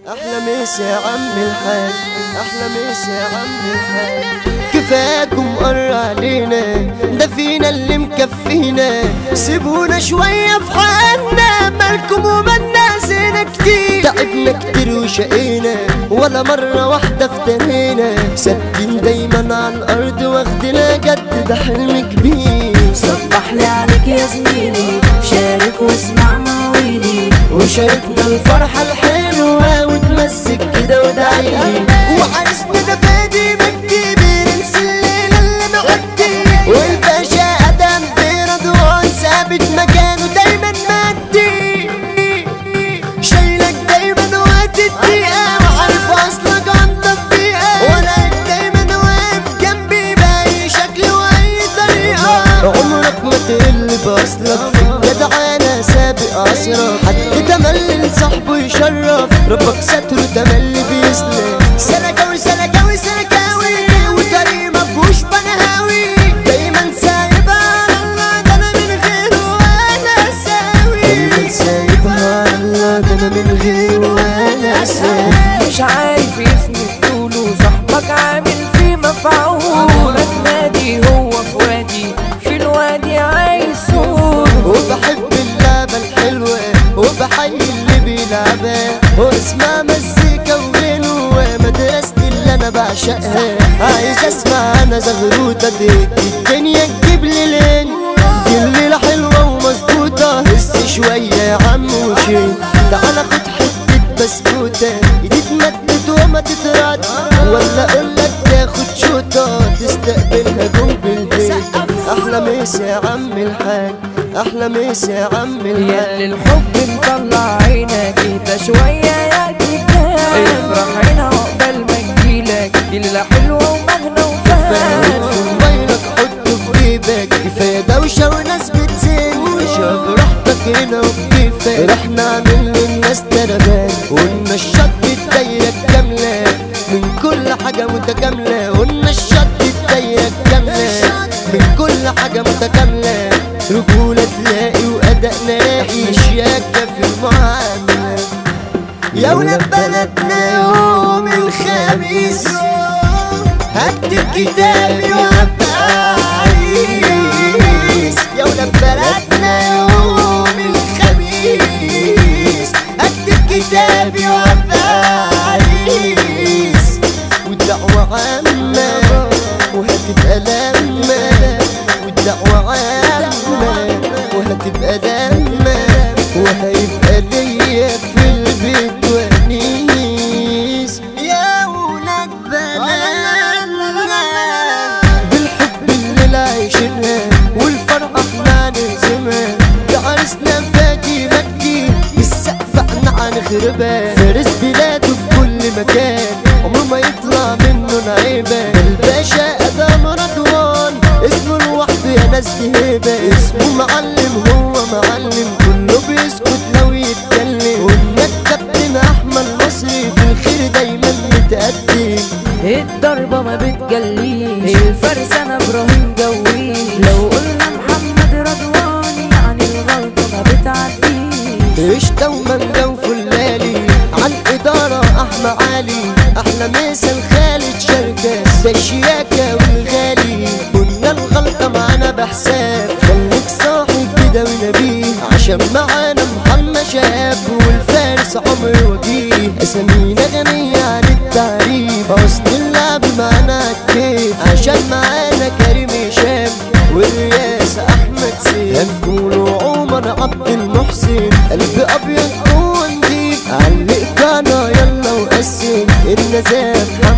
احلى ميس يا عم الحاج احلى ميس يا عم الحاج كفاكم قر علينا ده فينا اللي مكفينا سيبونا شوية في حالنا مالكم ومالنا زينا كتير تعبنا كتير وشقينا ولا مرة واحدة افتنينا ثابتين دايما على الأرض واخدنا جد ده حلم كبير صبح لي عليك يا زميلي شارك واسمع مواويلي وشاركنا الفرحة الحلوة وتمسك كده ودعيلي وعرسنا ده فادي مجدي بننسى الليلة اللي معدي والباشا أدم برضوان ثابت مكانه دايما مادي شايلك دايما وقت الدقيقة وعارف أصلك عند الدقيقة وأنا دايما واقف جنبي بأي شكل وأي طريقة عمرك ما تقل بأصلك في الجدعانة سابق عصرك حد تملي لصاحبه يشرف ربك ستره تملي بيسلم سلكاوي سلكاوي سلكاوي وطريق ما فيهوش بنهاوي دايما سايبها على الله ده انا من غيره انا ساوي دايما سايبها على الله ده انا من غيره انا ساوي مش عارف يسند طوله صاحبك عامل فيه مفعول نادي هو في وادي في الوادي عايز سور وبحب اللعبة الحلوة وبحيي اللي بيلعبها واسمع مزيكا وغنوة مدرستي اللي انا بعشقها عايز اسمع انا زغروطة دي الدنيا تجيب لي لين دي الليلة حلوة ومظبوطة هس شوية يا عم وشين تعال خد حتة بسكوتة ايدي تمدد وما تترد ولا اقولك تاخد شوطة تستقبلها جنب البيت احلى ميس يا عم الحاج احلى ميس يا عم يا الحاج اللي الحب مطلع عينك اهدى شوية يا كتاب افرح هنا عقبال ما تجيلك ليلة حلوة ومغنى فاهم في وفان موبايلك حطه في جيبك كفايه دوشه وناس بتزن اشرب براحتك هنا وبكيفك رح نعمل للناس تربان قلنا الشط الدايره الكامله من كل حاجه متكامله قلنا الشط الدايره الكامله من كل حاجه متكامله رجوله تلاقي واداء نلاقي شياكه في المعامله يا ولاد بلدنا يوم الخميس هكتب كتابي وابقى عريس يا ولاد بلدنا يوم الخميس هكتب كتابي وابقى عريس والدعوة عامة وهتبقى لمة والدعوة عامة وهتبقى لمة وهيبقى ليا في البيت ونيس يا ولاد بلدنا بالحب اللي عايشينها والفرحة احنا نرسمها ده عرسنا فادي مجدي بالسقف احنا هنخربها فارس بلاده في كل مكان عمره ما يطلع منه نعيبة الباشا ادم رضوان اسمه لوحده يا ناس دي هيبة اسمه معلم هو معلم كله بيسكت لو يتكلم قلنا الكابتن احمد مصري في الخير دايما متقدم الضربة ما بتجليش الفرسانة ابراهيم جوي لو قلنا محمد رضوان يعني الغلطة ما بتعديش قشطة ومانجا وفلالي عن إدارة أحمى علي أحلى مثل خالد شركة ده الشياكة والغالي قلنا الغلطة معانا بحساب خليك صاحب كده ونبيه عشان معانا محمد شاب والفارس عمرو وجيه أسامينا غنية عن التعريف أصل اللعب معانا كيف عشان معانا كريم هشام والرياس أحمد سيف هنقولوا عمر عبد المحسن قلب أبيض ونضيف علق قناة يلا وقسم النزاف